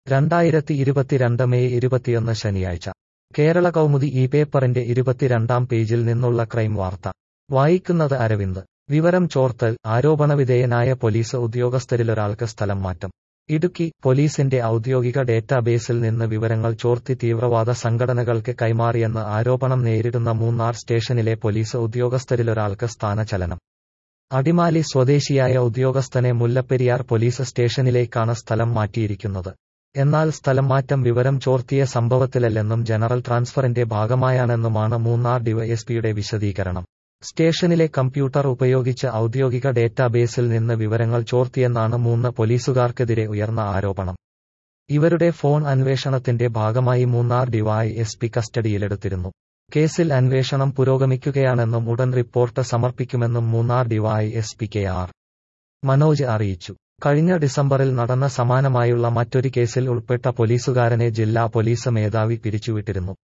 രണ്ടായിരത്തി ഇരുപത്തിരണ്ട് മെയ് ഇരുപത്തിയൊന്ന് ശനിയാഴ്ച കേരള കൗമുദി ഈ പേപ്പറിന്റെ ഇരുപത്തിരണ്ടാം പേജിൽ നിന്നുള്ള ക്രൈം വാർത്ത വായിക്കുന്നത് അരവിന്ദ് വിവരം ചോർത്തൽ ആരോപണവിധേയനായ പോലീസ് ഉദ്യോഗസ്ഥരിലൊരാൾക്ക് സ്ഥലം മാറ്റം ഇടുക്കി പോലീസിന്റെ ഔദ്യോഗിക ഡേറ്റാബേസിൽ നിന്ന് വിവരങ്ങൾ ചോർത്തി തീവ്രവാദ സംഘടനകൾക്ക് കൈമാറിയെന്ന് ആരോപണം നേരിടുന്ന മൂന്നാർ സ്റ്റേഷനിലെ പോലീസ് ഉദ്യോഗസ്ഥരിലൊരാൾക്ക് സ്ഥാനചലനം അടിമാലി സ്വദേശിയായ ഉദ്യോഗസ്ഥനെ മുല്ലപ്പെരിയാർ പോലീസ് സ്റ്റേഷനിലേക്കാണ് സ്ഥലം മാറ്റിയിരിക്കുന്നത് എന്നാൽ സ്ഥലം മാറ്റം വിവരം ചോർത്തിയ സംഭവത്തിലല്ലെന്നും ജനറൽ ട്രാൻസ്ഫറിന്റെ ഭാഗമായാണെന്നുമാണ് മൂന്നാർ ഡിവൈഎസ്പിയുടെ വിശദീകരണം സ്റ്റേഷനിലെ കമ്പ്യൂട്ടർ ഉപയോഗിച്ച് ഔദ്യോഗിക ഡേറ്റാബേസിൽ നിന്ന് വിവരങ്ങൾ ചോർത്തിയെന്നാണ് മൂന്ന് പോലീസുകാർക്കെതിരെ ഉയർന്ന ആരോപണം ഇവരുടെ ഫോൺ അന്വേഷണത്തിന്റെ ഭാഗമായി മൂന്നാർ ഡിവൈഎസ്പി കസ്റ്റഡിയിലെടുത്തിരുന്നു കേസിൽ അന്വേഷണം പുരോഗമിക്കുകയാണെന്നും ഉടൻ റിപ്പോർട്ട് സമർപ്പിക്കുമെന്നും Munnar DYSP K R Manoj അറിയിച്ചു കഴിഞ്ഞ ഡിസംബറിൽ നടന്ന സമാനമായുള്ള മറ്റൊരു കേസിൽ ഉൾപ്പെട്ട പോലീസുകാരനെ ജില്ലാ പോലീസ് മേധാവി പിരിച്ചുവിട്ടിരുന്നു